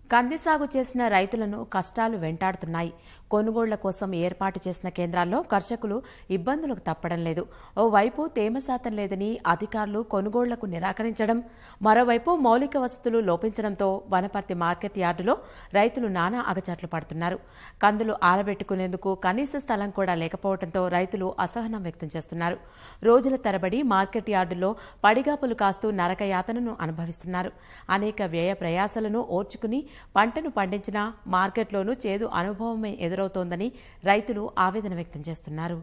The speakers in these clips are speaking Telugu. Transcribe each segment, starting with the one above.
కంది సాగు చేసిన రైతులను కష్టాలు వెంటాడుతున్నాయి కొనుగోళ్ల కోసం ఏర్పాటు చేసిన కేంద్రాల్లో కర్షకులు ఇబ్బందులకు తప్పడం లేదు ఓవైపు తేమ శాతం లేదని అధికారులు కొనుగోళ్లకు నిరాకరించడం మరోవైపు మౌలిక వసతులు లోపించడంతో వనపర్తి మార్కెట్ యార్డులో రైతులు నానా అగచాట్లు పడుతున్నారు కందులు ఆరబెట్టుకునేందుకు కనీస స్థలం కూడా లేకపోవడంతో రైతులు అసహనం వ్యక్తం చేస్తున్నారు రోజుల తరబడి మార్కెట్ యార్డులో పడిగాపులు కాస్తూ నరకయాతనను అనుభవిస్తున్నారు అనేక వ్యయ ప్రయాసలను ఓర్చుకుని పంటను పండించినా మార్కెట్లోనూ చేదు అనుభవమే ఎదురవుతోందని రైతులు ఆవేదన వ్యక్తం చేస్తున్నారు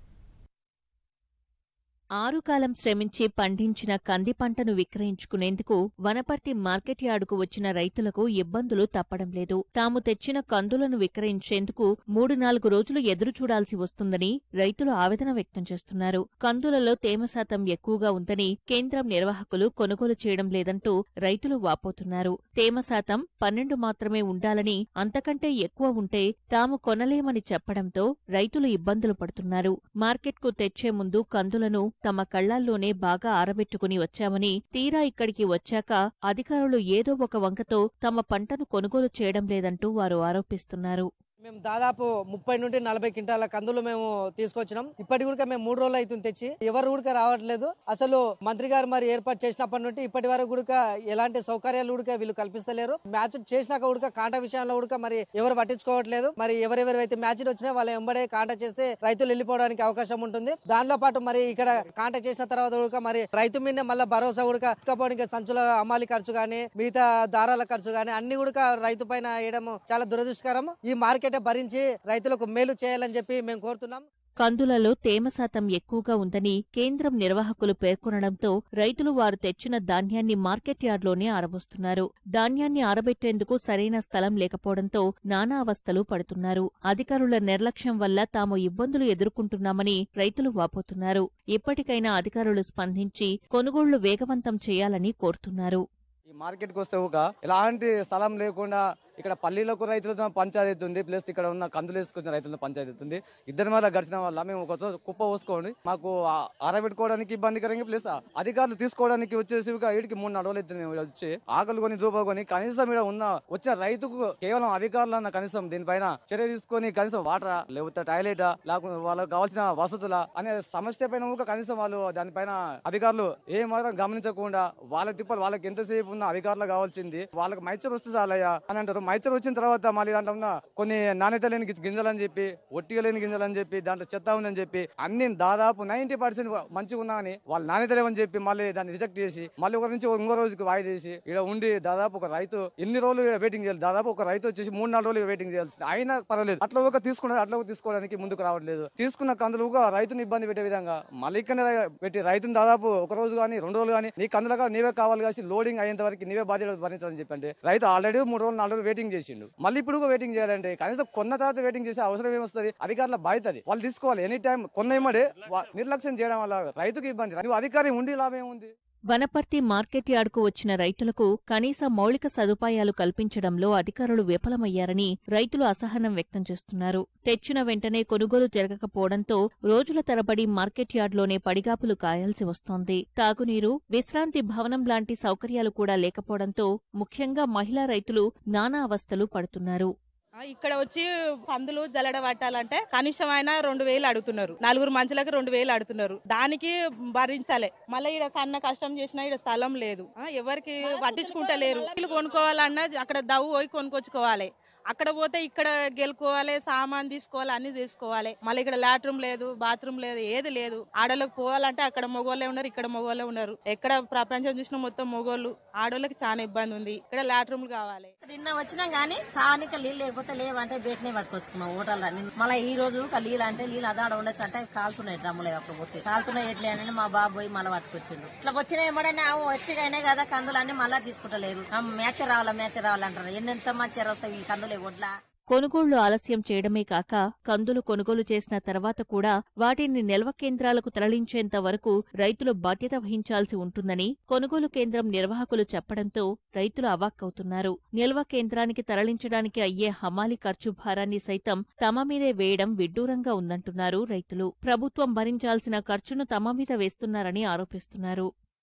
ఆరుకాలం శ్రమించి పండించిన కంది పంటను విక్రయించుకునేందుకు వనపర్తి మార్కెట్ యార్డుకు వచ్చిన రైతులకు ఇబ్బందులు తప్పడం లేదు తాము తెచ్చిన కందులను విక్రయించేందుకు మూడు నాలుగు రోజులు ఎదురు చూడాల్సి వస్తుందని రైతులు ఆవేదన వ్యక్తం చేస్తున్నారు కందులలో తేమ శాతం ఎక్కువగా ఉందని కేంద్రం నిర్వాహకులు కొనుగోలు చేయడం లేదంటూ రైతులు వాపోతున్నారు తేమ శాతం పన్నెండు మాత్రమే ఉండాలని అంతకంటే ఎక్కువ ఉంటే తాము కొనలేమని చెప్పడంతో రైతులు ఇబ్బందులు పడుతున్నారు మార్కెట్కు తెచ్చే ముందు కందులను తమ కళ్లాల్లోనే బాగా ఆరబెట్టుకుని వచ్చామని తీరా ఇక్కడికి వచ్చాక అధికారులు ఏదో ఒక వంకతో తమ పంటను కొనుగోలు చేయడం లేదంటూ వారు ఆరోపిస్తున్నారు మేము దాదాపు ముప్పై నుండి నలభై క్వింటాల కందులు మేము తీసుకొచ్చినాం ఇప్పటి కూడా మేము మూడు రోజులు అవుతుంది తెచ్చి ఎవరు కూడా రావట్లేదు అసలు మంత్రి గారు మరి ఏర్పాటు చేసినప్పటి నుండి ఇప్పటి వరకు కూడా ఎలాంటి సౌకర్యాలు కూడా వీళ్ళు కల్పిస్తలేరు మ్యాచ్ చేసినాక కూడా కాంట విషయంలో కూడా మరి ఎవరు పట్టించుకోవట్లేదు మరి ఎవరెవరైతే మ్యాచ్ వచ్చినా వాళ్ళ ఎంబడే కాంట చేస్తే రైతులు వెళ్ళిపోవడానికి అవకాశం ఉంటుంది దానిలో పాటు మరి ఇక్కడ కాంట చేసిన తర్వాత కూడా మరి రైతు మీద మళ్ళీ భరోసా కూడా ఇకపోవడానికి సంచుల అమ్మాలి ఖర్చు కానీ మిగతా దారాల ఖర్చు కానీ అన్ని కూడా రైతు పైన వేయడం చాలా దురదృష్టకరం ఈ మార్కెట్ భరించి రైతులకు మేలు చేయాలని చెప్పి మేము కోరుతున్నాం కందులలో తేమ శాతం ఎక్కువగా ఉందని కేంద్రం నిర్వాహకులు పేర్కొనడంతో రైతులు వారు తెచ్చిన ధాన్యాన్ని మార్కెట్ యార్డ్లోనే ఆరబోస్తున్నారు ధాన్యాన్ని ఆరబెట్టేందుకు సరైన స్థలం లేకపోవడంతో నానా అవస్థలు పడుతున్నారు అధికారుల నిర్లక్ష్యం వల్ల తాము ఇబ్బందులు ఎదుర్కొంటున్నామని రైతులు వాపోతున్నారు ఇప్పటికైనా అధికారులు స్పందించి కొనుగోళ్లు వేగవంతం చేయాలని కోరుతున్నారు ఈ మార్కెట్కి వస్తే ఒక ఎలాంటి స్థలం లేకుండా ఇక్కడ పల్లీలకు రైతులతో పంచాయతీ అవుతుంది ప్లస్ ఇక్కడ ఉన్న కందులు వేసుకున్న రైతులతో పంచాయతీ అవుతుంది ఇద్దరి మీద గడిచిన వల్ల మేము ఒక రోజు కుప్ప పోసుకోండి మాకు ఆ- ఆరబెట్టుకోవడానికి ఇబ్బందికరంగా ప్లస్ అధికారులు తీసుకోవడానికి వచ్చేసి ఒక ఈడికి మూడు నాలుగు రోజులు అవుతుంది మేము వచ్చి ఆకలి కొని దూప కొని కనీసం ఇక్కడ ఉన్న వచ్చే రైతుకు కేవలం అధికారులు అన్న కనీసం దీనిపైన చర్య తీసుకొని కనీసం వాటరా లేకపోతే టాయిలెటా లేకపోతే వాళ్ళకి కావాల్సిన వసతుల అనే సమస్య పైన కూడా కనీసం వాళ్ళు దానిపైన అధికారులు ఏ మాత్రం గమనించకుండా వాళ్ళ తిప్పలు వాళ్ళకి ఎంతసేపు ఉన్న అధికారులు కావాల్సింది వాళ్ళకి మైచర్ వస్తే చాలయ్యా అని అంటారు మైచర్ వచ్చిన తర్వాత మళ్ళీ దాంట్లో ఉన్న కొన్ని నాణ్యత లేని గి- గింజలని చెప్పి ఒట్టిగా లేని గింజలని చెప్పి దాంట్లో చెత్త ఉందని చెప్పి అన్ని దాదాపు నైన్టీ పర్సెంట్ మంచిగా ఉన్నా అని వాళ్ళు నాణ్యత లేవని చెప్పి మళ్ళీ దాన్ని రిజెక్ట్ చేసి మళ్ళీ ఒక నుంచి ఇంకో రోజుకి వాయిదా చేసి ఇక్కడ ఉండి దాదాపు ఒక రైతు ఎన్ని రోజులు వెయిటింగ్ చేయాలి దాదాపు ఒక రైతు వచ్చేసి మూడు నాలుగు రోజులు వెయిటింగ్ చేయాల్సింది అయినా పర్వాలేదు అట్లా ఒక తీసుకున్న అట్లా ఒక తీసుకోవడానికి ముందుకు రావట్లేదు తీసుకున్న కందులు ఒక రైతుని ఇబ్బంది పెట్టే విధంగా మళ్ళీ ఇక్కడ పెట్టి రైతుని దాదాపు ఒక రోజు కానీ రెండు రోజులు కానీ నీ కందులుగా నీవే కావాలి కాసి లోడింగ్ అయ్యేంత వరకు నీవే బాధ్యత భరించాలని చెప్పండి రైతు ఆల్రెడీ మూడు రోజులు నాలుగు రోజులు వెయిటింగ్ చేసిండు మళ్ళీ ఇప్పుడు కూడా వెయిటింగ్ చేయాలంటే కనీసం కొన్న తర్వాత వెయిటింగ్ చేసే అవసరం ఏమొస్తుంది అధికారుల బాధ్యత అది. వాళ్ళు తీసుకోవాలి ఎనీ టైం కొన్న ఇమ్మడే వా- నిర్లక్ష్యం చేయడం వల్ల రైతుకి ఇబ్బంది నువ్వు అధికారి ఉండి లాభం ఏముంది వనపర్తి మార్కెట్ యార్డుకు వచ్చిన రైతులకు కనీస మౌలిక సదుపాయాలు కల్పించడంలో అధికారులు విఫలమయ్యారని రైతులు అసహనం వ్యక్తం చేస్తున్నారు తెచ్చిన వెంటనే కొనుగోలు జరగకపోవడంతో రోజుల తరబడి మార్కెట్ యార్డ్లోనే పడిగాపులు కాయాల్సి వస్తోంది తాగునీరు విశ్రాంతి భవనం లాంటి సౌకర్యాలు కూడా లేకపోవడంతో ముఖ్యంగా మహిళా రైతులు నానా అవస్థలు పడుతున్నారు ఆ, ఇక్కడ వచ్చి పందులు జల్లడ పట్టాలంటే కనీసం అయినా రెండు వేలు అడుగుతున్నారు నలుగురు మనుషులకు రెండు వేలు అడుగుతున్నారు దానికి భరించాలి మళ్ళీ ఇక్కడ కన్న కష్టం చేసినా ఇక్కడ స్థలం లేదు ఆ, ఎవరికి పట్టించుకుంటలేరు ఇల్లు కొనుక్కోవాలన్నా అక్కడ దవ్వు పోయి కొనుక్కొచ్చుకోవాలి అక్కడ పోతే ఇక్కడ గెలుకోవాలి సామాన్ తీసుకోవాలి అన్ని చేసుకోవాలి మళ్ళీ ఇక్కడ లాట్రూమ్ లేదు బాత్రూమ్ లేదు ఏది లేదు ఆడోళ్ళకి పోవాలంటే అక్కడ మగవాళ్ళే ఉన్నారు ఇక్కడ మగవాళ్ళే ఉన్నారు ఎక్కడ ప్రపంచం చూసినా మొత్తం మగవాళ్ళు ఆడోళ్ళకి చాలా ఇబ్బంది ఉంది ఇక్కడ లాట్రూమ్లు కావాలి నిన్న వచ్చినాం కానీ తానికి నీళ్ళు లేకపోతే లేవంటే బయటనే పట్టుకొచ్చుకున్నాం ఓటర్లు మళ్ళీ ఈ రోజు ఒక నీళ్ళు అంటే నీళ్ళు అదాడ ఉండొచ్చు అంటే కాలుతున్నాయి డ్రమ్ములు అప్పుడు పోతే కాలుతున్నాయి ఎట్లే అని మా బాబు పోయి మళ్ళీ పట్టుకొచ్చిండు ఇట్లా వచ్చిన ఏమడనే వచ్చిగానే కదా కందులు అన్ని మళ్ళీ తీసుకుంటలేరు మ్యాచ్ రావాలా మ్యాచ్ రావాలంటారు ఎన్నెంత మ్యాచ్ వస్తాయి ఈ కందులు వడ్లా కొనుగోళ్లు ఆలస్యం చేయడమే కాక కందులు కొనుగోలు చేసిన తర్వాత కూడా వాటిని నిల్వ కేంద్రాలకు తరలించేంత వరకు రైతులు బాధ్యత వహించాల్సి ఉంటుందని కొనుగోలు కేంద్రం నిర్వాహకులు చెప్పడంతో రైతులు అవాక్కవుతున్నారు నిల్వ కేంద్రానికి తరలించడానికి అయ్యే హమాలి ఖర్చు భారాన్ని సైతం తమ మీదే వేయడం విడ్డూరంగా ఉందంటున్నారు రైతులు ప్రభుత్వం భరించాల్సిన ఖర్చును తమ మీద వేస్తున్నారని ఆరోపిస్తున్నారు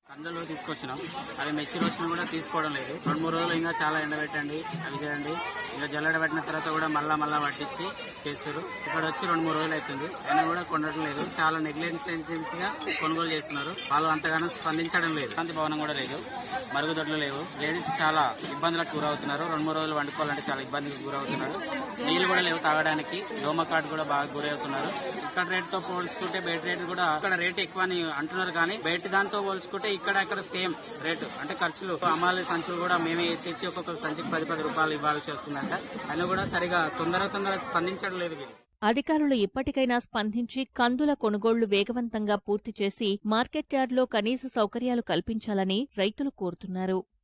కందులు తీసుకొచ్చినాం అవి మెచ్యూర్ వచ్చినా కూడా తీసుకోవడం లేదు రెండు మూడు రోజులు ఇంకా చాలా ఎండబెట్టండి అవి చేయండి ఇంకా జల్లెడ పెట్టిన తర్వాత కూడా మళ్ళా మళ్ళా పట్టించి చేస్తారు ఇక్కడ వచ్చి రెండు మూడు రోజులు అవుతుంది అయినా కూడా కొనడం లేదు చాలా నెగ్లిజెన్స్ గా కొనుగోలు చేస్తున్నారు వాళ్ళు అంతగానో స్పందించడం లేదు శాంతి భవనం కూడా లేదు మరుగుదొడ్లు లేవు లేడీస్ చాలా ఇబ్బందులకు గురవుతున్నారు రెండు మూడు రోజులు వండుకోవాలంటే చాలా ఇబ్బందికి గురవుతున్నారు నీళ్లు కూడా లేవు తాగడానికి దోమ కాటు కూడా బాగా గురవుతున్నారు ఇక్కడ రేట్ తో పోల్చుకుంటే బయట రేట్ కూడా ఇక్కడ రేట్ ఎక్కువ అని అంటున్నారు కానీ బయట దాంతో పోల్చుకుంటే ఇక్కడ ఇక్కడ సేమ్ రేటు అంటే ఖర్చులు అమ్మాలి సంచులు కూడా మేమే తెచ్చి ఒక్కొక్క సంచికి పది పది రూపాయలు ఇవ్వాల్సి వస్తుందంట అయినా కూడా సరిగా తొందర తొందర స్పందించడం లేదు వీళ్ళు అధికారులు ఇప్పటికైనా స్పందించి కందుల కొనుగోళ్లు వేగవంతంగా పూర్తి చేసి మార్కెట్ యార్డ్లో కనీస సౌకర్యాలు కల్పించాలని రైతులు కోరుతున్నారు